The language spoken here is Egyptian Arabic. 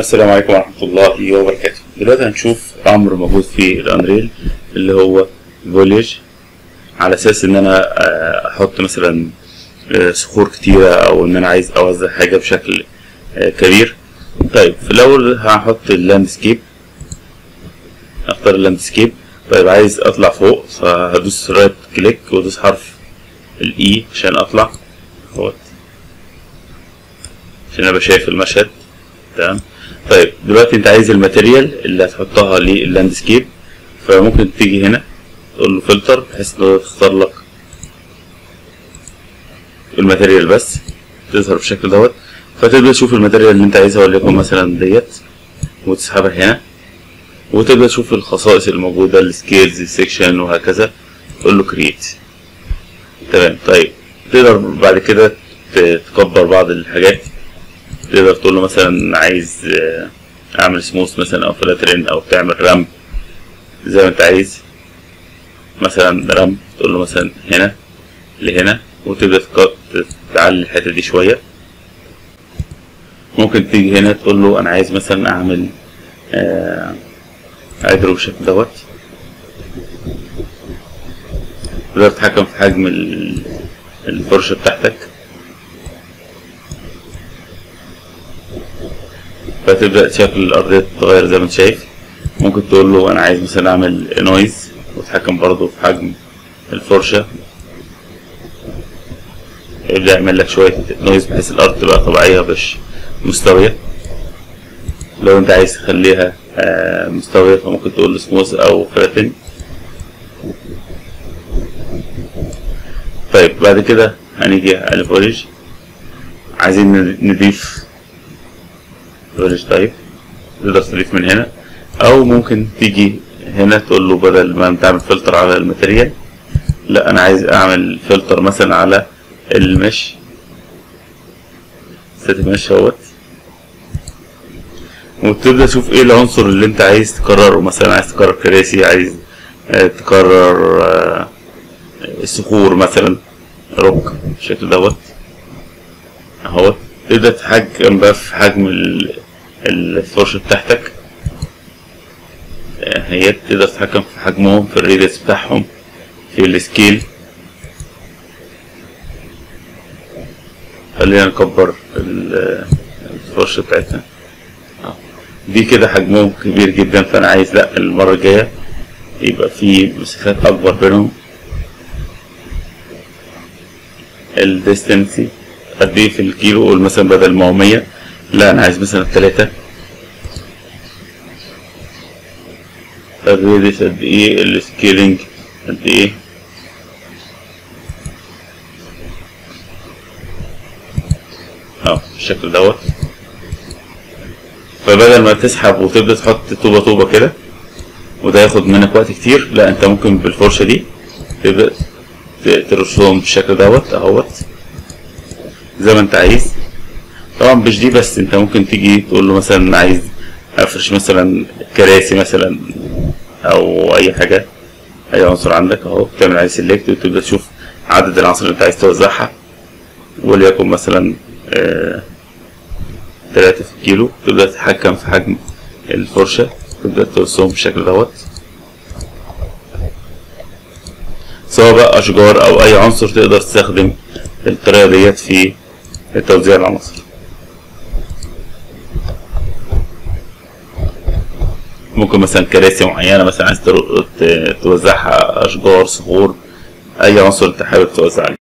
السلام عليكم ورحمة الله وبركاته دلوقتي هنشوف أمر موجود في الأنريل اللي هو فوليج على أساس إن أنا آه، أحط مثلا آه، صخور كتيرة أو إن أنا عايز أوزع حاجة بشكل آه، كبير طيب في الأول هحط اللاندسكيب أختار اللاندسكيب طيب عايز أطلع فوق فهدوس رايت كليك وأدوس حرف الإي عشان أطلع اهوت عشان أبقى شايف المشهد تمام طيب دلوقتي انت عايز الماتيريال اللي هتحطها لللاندسكيب فممكن تيجي هنا تقول له فلتر بحيث انه تختار لك الماتيريال بس تظهر بالشكل دوت فتبدا تشوف الماتيريال اللي انت عايزها وليكن مثلا ديت وتسحبها هنا وتبدا تشوف الخصائص الموجوده السكيلز السكشن وهكذا تقول له كرييت تمام طيب تقدر بعد كده ت- تكبر بعض الحاجات تقدر تقول له مثلا عايز آه، اعمل سموث مثلا او فلاترين او تعمل رامب زي ما انت عايز مثلا رامب تقول له مثلا هنا لهنا وتبدا تك- تعلي الحته دي شويه ممكن تيجي هنا تقول له انا عايز مثلا اعمل آه اجرو بالشكل دوت تقدر تتحكم في حجم ال- الفرشه بتاعتك فتبدأ شكل الأرضية تتغير زي ما انت شايف ممكن تقول له أنا عايز مثلا أعمل نويز وتحكم برضه في حجم الفرشة يبدأ يعمل لك شوية نويز بحيث الأرض تبقى طبيعية مش مستوية لو انت عايز تخليها آه، مستوية فممكن تقول له سموث أو فلاتن طيب بعد كده هنيجي على الفوليج عايزين نضيف فوليج تايب تقدر تضيف من هنا او ممكن تيجي هنا تقول له بدل ما تعمل فلتر على الماتيريال لا انا عايز اعمل فلتر مثلا على المش ست مش اهوت وتبدا تشوف ايه العنصر اللي انت عايز تكرره مثلا عايز تكرر كراسي عايز آه، تكرر آه، الصخور مثلا روك بالشكل دوت اهوت تبدأ تتحكم بقى في حجم ال- الفرشة بتاعتك آه، هي تقدر تتحكم في حجمهم في الريدس بتاعهم في السكيل خلينا نكبر ال- الفرشة بتاعتنا آه. دي كده حجمهم كبير جدا فأنا عايز لأ المرة الجاية يبقى في مسافات أكبر بينهم الديستنسي قد ايه في الكيلو قول مثلا بدل ما هو 100 لا انا عايز مثلا تلاتة الريدس قد ايه السكيلينج قد ايه اه بالشكل دوت فبدل ما تسحب وتبدأ تحط طوبة طوبة كده وده ياخد منك وقت كتير لا انت ممكن بالفرشة دي تبدأ ت- ترشهم بالشكل دوت اهوت زي ما انت عايز طبعا مش دي بس انت ممكن تيجي تقول له مثلا عايز افرش مثلا كراسي مثلا او اي حاجه اي عنصر عندك اهو بتعمل عليه سيلكت وتبدا تشوف عدد العناصر اللي انت عايز توزعها وليكن مثلا آه تلاتة في الكيلو تبدا تتحكم في حجم الفرشه تبدا ترسمهم بالشكل دوت سواء بقى اشجار او اي عنصر تقدر تستخدم الطريقه ديت في توزيع العناصر ممكن مثلا كراسي معينه مثلا عايز تر- ت- توزعها اشجار صخور اي عنصر انت حابب توزع عليه